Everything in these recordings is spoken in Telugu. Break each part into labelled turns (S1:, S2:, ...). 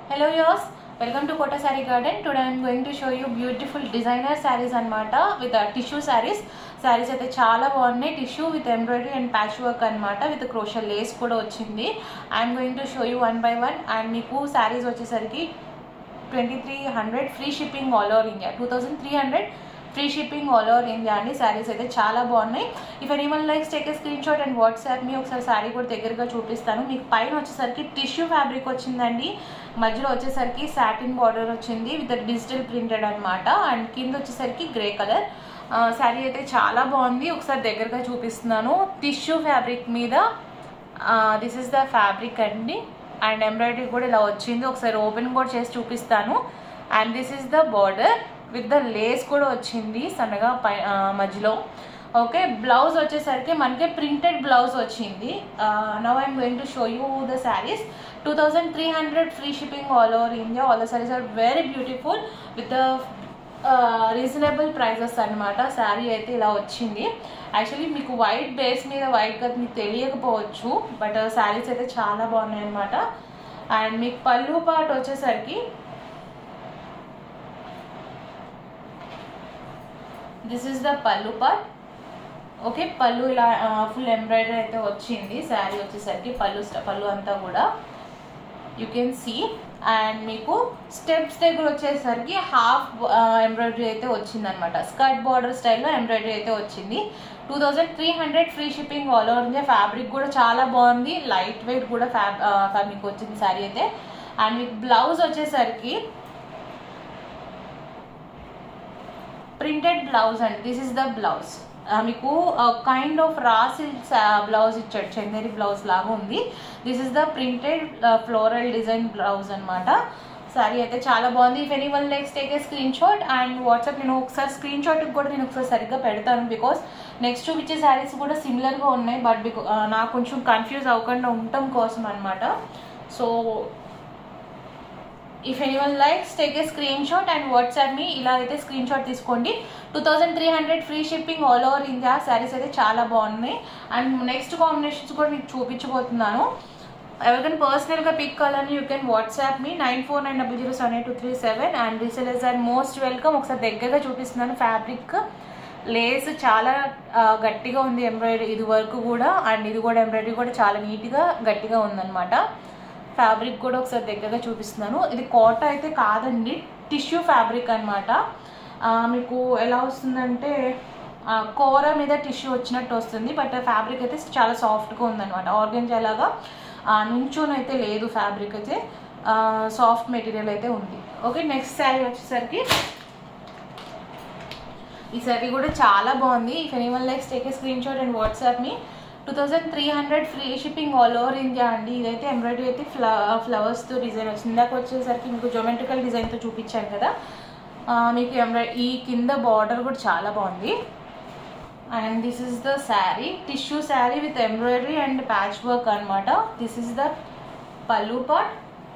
S1: Hello yours, welcome to Kota Sari Garden. Today I'm going to show you beautiful designer sarees అనమాట విత్ టిష్యూ sarees. సారీస్ అయితే చాలా బాగున్నాయి tissue with embroidery and patch work అనమాట విత్ క్రోషల్ లేస్ కూడా వచ్చింది I'm going to show you one by one and మీకు శారీస్ వచ్చేసరికి twenty three hundred free shipping all over India two thousand three hundred free shipping all over India అండి శారీస్ అయితే చాలా బాగున్నాయి if any one likes take a screen shot and WhatsApp me ఒకసారి శారీ కూడా దగ్గరగా చూపిస్తాను మీకు పైన వచ్చేసరికి టిష్యూ ఫ్యాబ్రిక్ వచ్చిందండి మధ్యలో వచ్చేసరికి సాటిన్ బార్డర్ వచ్చింది విత్ డిజిటల్ ప్రింటెడ్ అనమాట అండ్ కింద వచ్చేసరికి గ్రే కలర్ శారీ అయితే చాలా బాగుంది ఒకసారి దగ్గరగా చూపిస్తున్నాను టిష్యూ ఫ్యాబ్రిక్ మీద దిస్ ఇస్ ద ఫ్యాబ్రిక్ అండి అండ్ ఎంబ్రాయిడరీ కూడా ఇలా వచ్చింది ఒకసారి ఓపెన్ కూడా చేసి చూపిస్తాను and this is the border with the lace కూడా వచ్చింది సన్నగా పై మధ్యలో ఓకే బ్లౌజ్ వచ్చేసరికి మనకి ప్రింటెడ్ బ్లౌజ్ వచ్చింది now I'm going to show you the sarees two thousand three hundred free shipping all over India all the sarees are very beautiful with reasonable prices అనమాట శారీ అయితే ఇలా వచ్చింది యాక్చువల్లీ మీకు వైట్ బేస్ మీద వైట్ కదా మీకు తెలియకపోవచ్చు బట్ శారీస్ అయితే చాలా బాగున్నాయి అనమాట అండ్ మీకు పళ్ళు పాటు వచ్చేసరికి దిస్ ఇస్ ద పళ్ళు పార్ట్ ఓకే పళ్ళు ఇలా ఫుల్ ఎంబ్రాయిడరీ అయితే వచ్చింది శారీ వచ్చేసరికి పళ్ళు పళ్ళు అంతా కూడా యూ కెన్ సీ అండ్ మీకు స్టెప్స్ దగ్గర వచ్చేసరికి హాఫ్ ఎంబ్రాయిడరీ అయితే వచ్చింది అనమాట స్కర్ట్ బార్డర్ స్టైల్లో ఎంబ్రాయిడరీ అయితే వచ్చింది two thousand three hundred free shipping all over India fabric కూడా చాలా బాగుంది లైట్ వెయిట్ కూడా ఫ్యాబ్ మీకు వచ్చింది శారీ అయితే అండ్ మీకు బ్లౌజ్ వచ్చేసరికి ప్రింటెడ్ బ్లౌజ్ అండి దిస్ ఇస్ ద బ్లౌజ్ మీకు kind of raw silks blouse ఇచ్చాడు చందేరి బ్లౌజ్ లాగా ఉంది this is the printed floral design blouse అనమాట సారీ అయితే చాలా బాగుంది if any one likes take a screen shot and WhatsApp నేను ఒకసారి స్క్రీన్ షాట్ కూడా నేను ఒకసారి సరిగ్గా పెడతాను బికాస్ నెక్స్ట్ చూపించే శారీస్ కూడా సిమిలర్గా ఉన్నాయి బట్ బికా నాకు కొంచెం కన్ఫ్యూజ్ అవ్వకుండా ఉండటం కోసం అనమాట so if any one likes take a screen shot and WhatsApp me ఇలా అయితే స్క్రీన్ షాట్ తీసుకోండి two thousand three hundred free shipping all over India saris అయితే చాలా బాగున్నాయి అండ్ నెక్స్ట్ కాంబినేషన్స్ కూడా మీకు చూపించబోతున్నాను ఎవరికైనా పర్సనల్గా పిక్ కావాలని you can WhatsApp me nine four nine double zero seven eight two three seven and resellers and most welcome ఒకసారి దగ్గరగా చూపిస్తున్నాను ఫ్యాబ్రిక్ లేస్ చాలా గట్టిగా ఉంది ఎంబ్రాయిడరీ ఇది వరకు కూడా అండ్ ఇది కూడా ఎంబ్రాయిడరీ కూడా చాలా నీట్గా గట్టిగా ఉందన్నమాట ఫ్యాబ్రిక్ కూడా ఒకసారి దగ్గరగా చూపిస్తున్నాను ఇది కోట అయితే కాదండి టిష్యూ ఫ్యాబ్రిక్ అనమాట మీకు ఎలా వస్తుందంటే కూర మీద టిష్యూ వచ్చినట్టు వస్తుంది బట్ ఫ్యాబ్రిక్ అయితే చాలా సాఫ్ట్గా ఉందన్నమాట ఆర్గెంజ్ అలాగా నుంచోని అయితే లేదు ఫ్యాబ్రిక్ అయితే సాఫ్ట్ మెటీరియల్ అయితే ఉంది ఓకే నెక్స్ట్ శారీ వచ్చేసరికి ఈ శారీ కూడా చాలా బాగుంది if any one likes take a screen shot and WhatsApp me two thousand three hundred free shipping all over India అండి ఇదైతే ఎంబ్రాయిడరీ అయితే ఫ్ల ఫ్లవర్స్తో డిజైన్ వచ్చింది ఇందాక వచ్చేసరికి మీకు జొమెట్రికల్ డిజైన్తో చూపించాను కదా మీకు ఎంబ్రాయిడరీ ఈ కింద బార్డర్ కూడా చాలా బాగుంది and this is the sari tissue sari with embroidery and patch work అనమాట this is the pallu part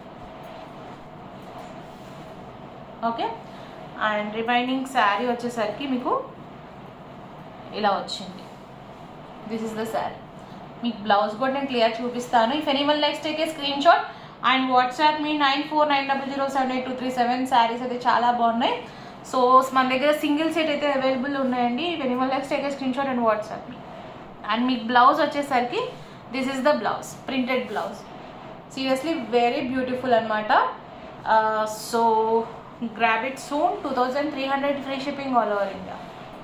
S1: okay and remaining sari వచ్చేసరికి మీకు ఇలా వచ్చింది దిస్ ఇస్ ద శారీ మీకు బ్లౌజ్ కూడా నేను క్లియర్ చూపిస్తాను if any one likes take a screen shot and WhatsApp me nine four nine double zero seven eight two three seven saris అయితే చాలా బాగున్నాయి సో మన దగ్గర సింగిల్ సెట్ అయితే అవైలబుల్ ఉన్నాయండి if any one likes take a screen shot and WhatsApp me and మీకు బ్లౌజ్ వచ్చేసరికి this is the blouse printed blouse seriously very beautiful అనమాట so grab it soon two thousand three hundred free shipping all over India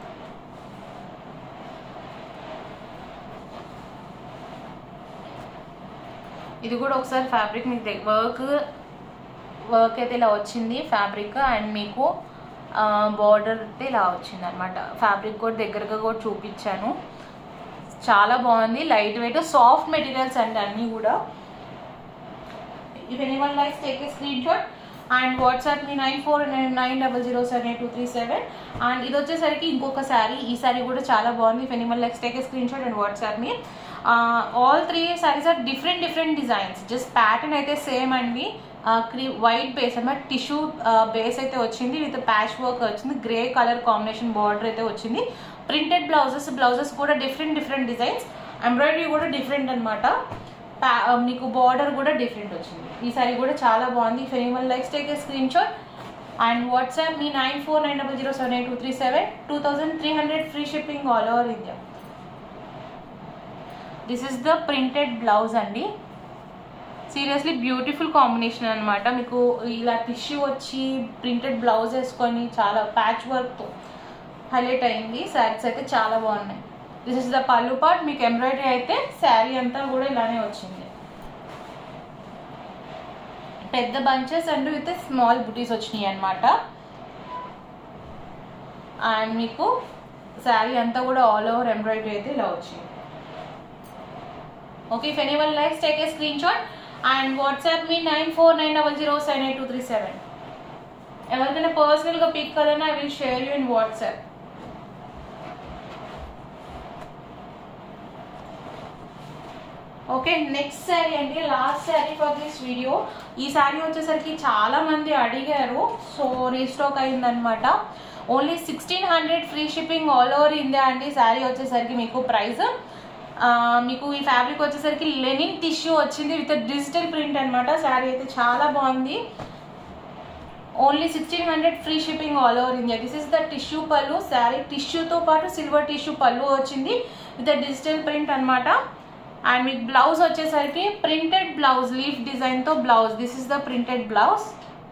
S1: ఇది కూడా ఒకసారి ఫ్యాబ్రిక్ మీకు వర్క్ వర్క్ అయితే ఇలా వచ్చింది ఫ్యాబ్రిక్ అండ్ మీకు బార్డర్ అయితే ఇలా వచ్చింది అనమాట ఫ్యాబ్రిక్ కూడా దగ్గరగా కూడా చూపించాను చాలా బాగుంది లైట్ వెయిట్ సాఫ్ట్ మెటీరియల్స్ అండి అన్నీ కూడా if any one likes take a screen shot and WhatsApp me nine four nine nine double zero seven eight two three seven and ఇది వచ్చేసరికి ఇంకొక శారీ ఈ శారీ కూడా చాలా బాగుంది if any one likes take a screen shot and WhatsApp me all three saris are different different designs just pattern అయితే సేమ్ అండి క్రీ వైట్ బేస్ అన్నమాట టిష్యూ బేస్ అయితే వచ్చింది విత్ ప్యాచ్ వర్క్ వచ్చింది గ్రే కలర్ కాంబినేషన్ బార్డర్ అయితే వచ్చింది ప్రింటెడ్ బ్లౌజెస్ బ్లౌజెస్ కూడా డిఫరెంట్ డిఫరెంట్ డిజైన్స్ ఎంబ్రాయిడరీ కూడా డిఫరెంట్ అనమాట పా- ఆ, మీకు బార్డర్ కూడా డిఫరెంట్ వచ్చింది ఈ సారీ కూడా చాలా బాగుంది if anyone likes take a screen shot and WhatsApp me nine four nine double zero seven eight two three seven two thousand three hundred free shipping all over India this is the printed blouse అండి సీరియస్లీ బ్యూటిఫుల్ కాంబినేషన్ అనమాట మీకు ఇలా టిష్యూ వచ్చి ప్రింటెడ్ బ్లౌజ్ వేసుకొని చాలా ప్యాచ్ వర్క్తో హైలైట్ అయింది శారీస్ అయితే చాలా బాగున్నాయి దిస్ ఇస్ ద పళ్ళు పార్ట్ మీకు ఎంబ్రాయిడరీ అయితే శారీ అంతా కూడా ఇలానే వచ్చింది పెద్ద బంచెస్ అండ్ విత్ స్మాల్ బుటీస్ వచ్చినాయి అనమాట అండ్ మీకు శారీ అంతా కూడా ఆల్ ఓవర్ ఎంబ్రాయిడరీ అయితే ఇలా వచ్చింది okay if any one likes take a screen shot and WhatsApp me nine four nine double zero seven eight two three seven ఎవరికైనా పర్సనల్గా పిక్ కదన్నా I will share you in WhatsApp okay next sari అండి last sari for this video ఈ శారీ వచ్చేసరికి చాలా మంది అడిగారు సో రీస్టాక్ అయిందనమాట only sixteen hundred free shipping all over India అండి శారీ వచ్చేసరికి మీకు ప్రైస్ మీకు ఈ ఫ్యాబ్రిక్ వచ్చేసరికి లెనిన్ టిష్యూ వచ్చింది విత్ డిజిటల్ ప్రింట్ అనమాట శారీ అయితే చాలా బాగుంది only sixteen hundred free shipping all over India this is the tissue pallu sari టిష్యూతో పాటు సిల్వర్ టిష్యూ పళ్ళు వచ్చింది విత్ డిజిటల్ ప్రింట్ అనమాట అండ్ మీకు బ్లౌజ్ వచ్చేసరికి ప్రింటెడ్ బ్లౌజ్ లీఫ్ డిజైన్తో blouse this is the printed blouse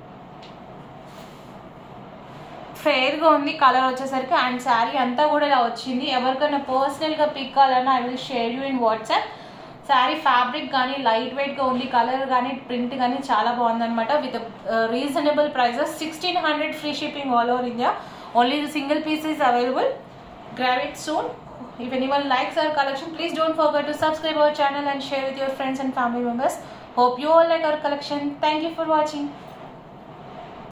S1: ఫెయిర్గా ఉంది కలర్ వచ్చేసరికి అండ్ శారీ అంతా కూడా ఇలా వచ్చింది ఎవరికైనా పర్సనల్గా పిక్ కావాలన్నా I will share you in WhatsApp sari fabric కానీ లైట్ వెయిట్గా ఉంది కలర్ కానీ ప్రింట్ కానీ చాలా బాగుందన్నమాట with reasonable prices sixteen hundred free shipping all over India only single piece is available grab it soon if anyone likes our collection please don't forget to subscribe our channel and share with your friends and family members hope you all like our collection thank you for watching